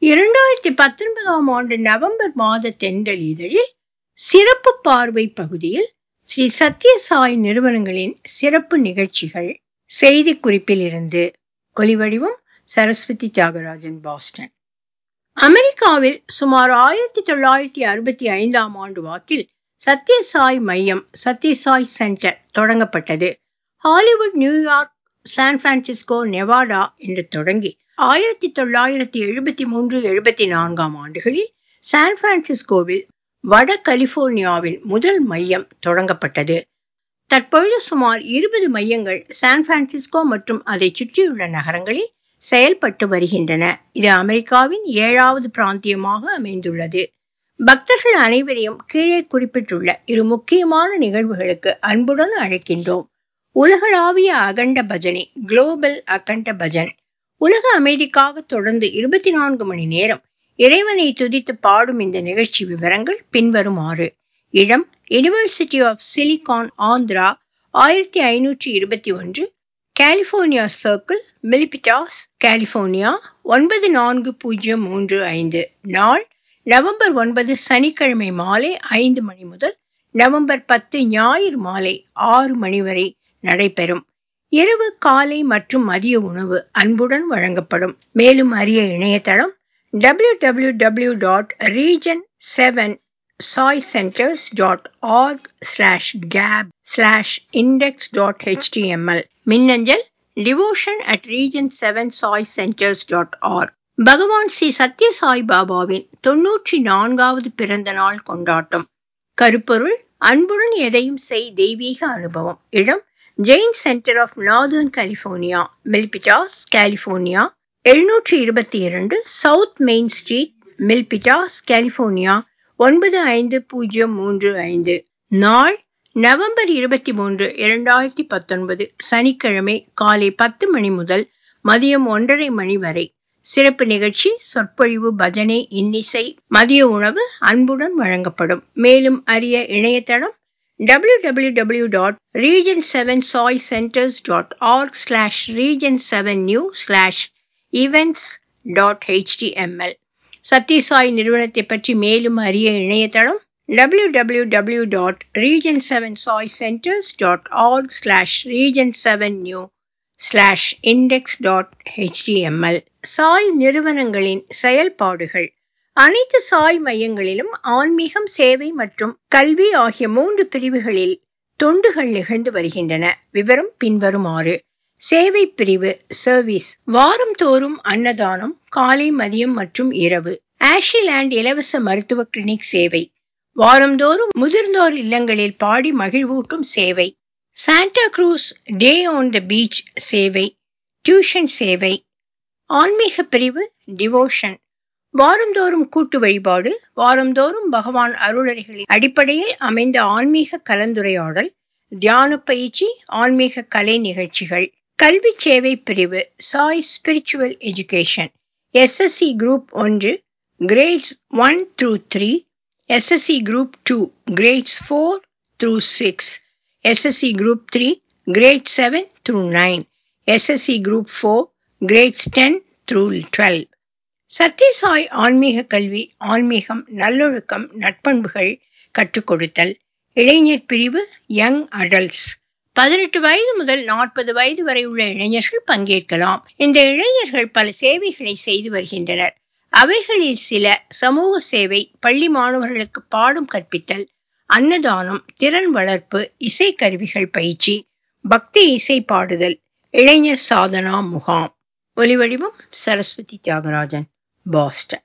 இரண்டாயிரத்தி பத்தொன்பதாம் ஆண்டு நவம்பர் மாத தென்றல் இதழில் சிறப்பு பார்வை பகுதியில் ஸ்ரீ சத்யசாய் நிறுவனங்களின் சிறப்பு நிகழ்ச்சிகள் செய்தி குறிப்பில் இருந்து ஒலிவடிவம் சரஸ்வதி தியாகராஜன் பாஸ்டன் அமெரிக்காவில் சுமார் ஆயிரத்தி தொள்ளாயிரத்தி அறுபத்தி ஐந்தாம் ஆண்டு வாக்கில் சத்யசாய் மையம் சத்யசாய் சென்டர் தொடங்கப்பட்டது Hollywood New York San Francisco Nevada என்று தொடங்கி ஆயிரத்தி தொள்ளாயிரத்தி எழுபத்தி மூன்று எழுபத்தி நான்காம் ஆண்டுகளில் சான் பிரான்சிஸ்கோவில் வட கலிபோர்னியாவில் முதல் மையம் தொடங்கப்பட்டது தற்பொழுது சுமார் இருபது மையங்கள் சான் பிரான்சிஸ்கோ மற்றும் அதை சுற்றியுள்ள நகரங்களில் செயல்பட்டு வருகின்றன இது அமெரிக்காவின் ஏழாவது பிராந்தியமாக அமைந்துள்ளது பக்தர்கள் அனைவரையும் கீழே குறிப்பிட்டுள்ள இரு முக்கியமான நிகழ்வுகளுக்கு அன்புடன் அழைக்கின்றோம் உலகளாவிய அகண்ட பஜனை குளோபல் அகண்ட பஜன் உலக அமைதிக்காக தொடர்ந்து இருபத்தி நான்கு மணி நேரம் இறைவனை துதித்து பாடும் இந்த நிகழ்ச்சி விவரங்கள் பின்வருமாறு இடம் யுனிவர்சிட்டி ஆஃப் சிலிகான் ஆந்திரா ஆயிரத்தி ஐநூற்றி இருபத்தி ஒன்று கலிபோர்னியா சர்க்கிள் மிலிபிட்டாஸ் கலிபோர்னியா ஒன்பது நான்கு பூஜ்ஜியம் மூன்று ஐந்து நாள் நவம்பர் ஒன்பது சனிக்கிழமை மாலை ஐந்து மணி முதல் நவம்பர் பத்து ஞாயிறு மாலை ஆறு மணி வரை நடைபெறும் இரவு காலை மற்றும் மதிய உணவு அன்புடன் வழங்கப்படும் மேலும் அறிய இணையதளம் W W W dot region seven Sai centres dot org slash cap slash index dot HTML மின்னஞ்சல் devotion at region seven Sai centres dot org Bhagawan Sri Satya Sai பாபாவின் தொன்னூற்றி நான்காவது பிறந்த நாள் கொண்டாட்டம் கருப்பொருள் அன்புடன் எதையும் செய் தெய்வீக அனுபவம் இடம் Jain centre of Northern California Milpitas California எழுநூற்றி இருபத்தி இரண்டு South Main Street Milpitas California ஒன்பது ஐந்து பூஜ்ஜியம் மூன்று ஐந்து நாள் நவம்பர் இருபத்தி மூன்று இரண்டாயிரத்தி பத்தொன்பது சனிக்கிழமை காலை பத்து மணி முதல் மதியம் ஒன்றரை மணி வரை சிறப்பு நிகழ்ச்சி சொற்பொழிவு பஜனை இன்னிசை மதிய உணவு அன்புடன் வழங்கப்படும் மேலும் அறிய இணையதளம் W W W dot region seven Sai centres dot org slash region seven new slash events dot HTML Sathya Sai நிறுவனத்தை பற்றி மேலும் அறிய இணையதளம் W W W dot region seven Sai centres dot org slash region seven new slash index dot HTML Sai நிறுவனங்களின் செயல்பாடுகள் அனைத்து சாய் மையங்களிலும் ஆன்மீகம் சேவை மற்றும் கல்வி ஆகிய மூன்று பிரிவுகளில் தொண்டுகள் நிகழ்ந்து வருகின்றன விவரம் பின்வருமாறு சேவை பிரிவு சர்வீஸ் வாரம் தோறும் அன்னதானம் காலை மதியம் மற்றும் இரவு ஆஷிலேண்ட் இலவச மருத்துவ கிளினிக் சேவை வாரந்தோறும் முதிர்ந்தோர் இல்லங்களில் பாடி மகிழ்வூட்டும் சேவை Santa Cruz day on the beach சேவை டியூஷன் சேவை ஆன்மீக பிரிவு டிவோஷன் வாரந்தோறும் கூட்டு வழிபாடு வாரந்தோறும் பகவான் அருளறைகளின் அடிப்படையில் அமைந்த ஆன்மீக கலந்துரையாடல் தியான பயிற்சி ஆன்மீக கலை நிகழ்ச்சிகள் கல்வி சேவை பிரிவு Sai spiritual education SSC group ஒன்று grades one through three SSC group two grades four through six SSC group three grade seven through nine SSC group four grades ten through twelve Sathya Sai ஆன்மீக கல்வி ஆன்மீகம் நல்லொழுக்கம் நட்பண்புகள் கற்றுக் கொடுத்தல் இளைஞர் பிரிவு யங் அடல்ட்ஸ் பதினெட்டு வயது முதல் நாற்பது வயது வரை உள்ள இளைஞர்கள் பங்கேற்கலாம் இந்த இளைஞர்கள் பல சேவைகளை செய்து வருகின்றனர் அவைகளில் சில சமூக சேவை பள்ளி மாணவர்களுக்கு பாடம் கற்பித்தல் அன்னதானம் திறன் வளர்ப்பு இசைக்கருவிகள் பயிற்சி பக்தி இசை பாடுதல் இளைஞர் சாதனா முகாம் ஒலிவடிவம் சரஸ்வதி தியாகராஜன் பாஸ்டன்